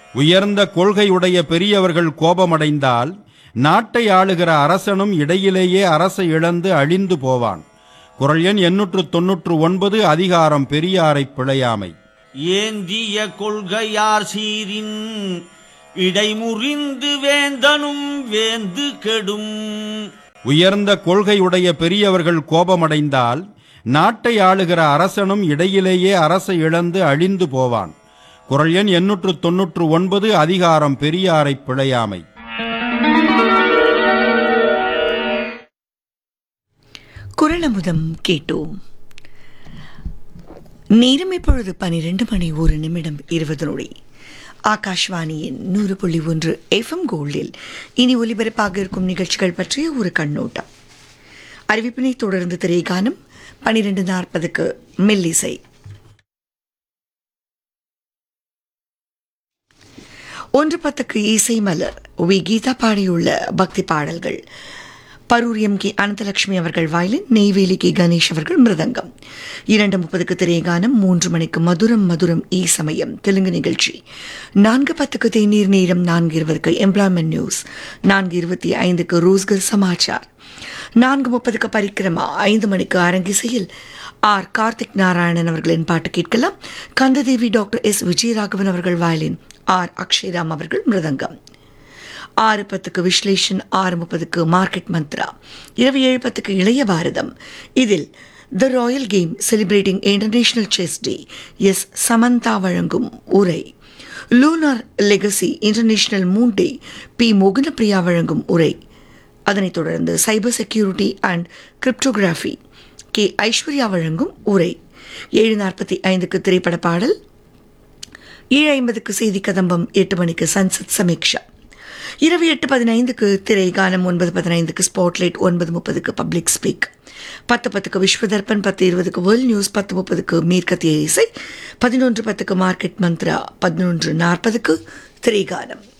உயர்ந்த கொள்கையுடைய பெரியவர்கள் கோபமடைந்தால் நாட்டை ஆளுகிற அரசனும் இடையிலேயே அரசை இழந்து அழிந்து போவான் குரல் எண் எண்ணூற்று தொன்னூற்று ஒன்பது அதிகாரம் பெரியாரை பிழையாமை ஏந்திய கொள்கையார் சீரின் இடைமுறிந்து வேந்தனும் வேந்து கெடும் உயர்ந்த கொள்கையுடைய பெரியவர்கள் கோபமடைந்தால் நாட்டை ஆளுகிற அரசனும் இடையிலேயே அரசை இழந்து அழிந்து போவான் குரல் எண் எண்ணூற்று தொன்னூற்று ஒன்பது அதிகாரம் பெரியாரை பிழையாமை குரலமுதம் கேட்டோம் நேரம் இப்பொழுது பனிரெண்டு மணி ஒரு நிமிடம் இருபது நொடி ஆகாஷ்வாணியின் நூறு புள்ளி ஒன்று எஃப்எம் கோல்டில் இனி ஒலிபரப்பாக இருக்கும் நிகழ்ச்சிகள் பற்றிய ஒரு கண்ணோட்டம் அறிவிப்பினை தொடர்ந்து திரைகானம் பனிரெண்டு நாற்பதுக்கு மெல்லிசை ஒன்று பத்துக்கு இசை மலர் வி கீதா பாடியுள்ள பக்தி பாடல்கள் பரூர் எம் கே அனந்தலட்சுமி அவர்கள் வயலின் நெய்வேலி கே கணேஷ் அவர்கள் மிருதங்கம் இரண்டு முப்பதுக்கு திரையகானம் மூன்று மணிக்கு மதுரம் மதுரம் ஈ சமயம் தெலுங்கு நிகழ்ச்சி நான்கு பத்துக்கு தேநீர் நேரம் நான்கு இருபதுக்கு எம்ப்ளாய்மெண்ட் நியூஸ் நான்கு இருபத்தி ஐந்துக்கு ரோஸ்கர் சமாச்சார் நான்கு முப்பதுக்கு பரிக்கிரமா ஐந்து மணிக்கு அரங்கிசையில் ஆர் கார்த்திக் நாராயணன் அவர்களின் பாட்டு கேட்கலாம் கந்ததேவி டாக்டர் எஸ் விஜயராகவன் அவர்கள் வயலின் ஆர் அக்ஷயராம் அவர்கள் மிருதங்கம் ஆறு பத்துக்கு விஸ்லேஷன் ஆறு முப்பதுக்கு மார்க்கெட் மந்த்ரா இரவு ஏழு பத்துக்கு இளைய பாரதம் இதில் the royal game celebrating international chess day S Samantha வழங்கும் உரை lunar legacy international moon day P Mohanapriya வழங்கும் உரை அதனைத் தொடர்ந்து cyber security and cryptography K Aishwarya வழங்கும் உரை ஏழு நாற்பத்தி ஐந்துக்கு திரைப்பட பாடல் ஏழு ஐம்பதுக்கு செய்தி கதம்பம் எட்டு மணிக்கு சன்சத் சமீக்ஷா இரவு எட்டு பதினைந்துக்கு திரை கானம் ஒன்பது பதினைந்துக்கு ஸ்பாட்லைட் ஒன்பது முப்பதுக்கு பப்ளிக் ஸ்பீக் பத்து பத்துக்கு விஸ்வதர்பன் பத்து இருபதுக்கு வேர்ல்ட் நியூஸ் பத்து முப்பதுக்கு மேற்கத்திய இசை பதினொன்று பத்துக்கு மார்க்கெட் மந்த்ரா பதினொன்று நாற்பதுக்கு திரைகானம்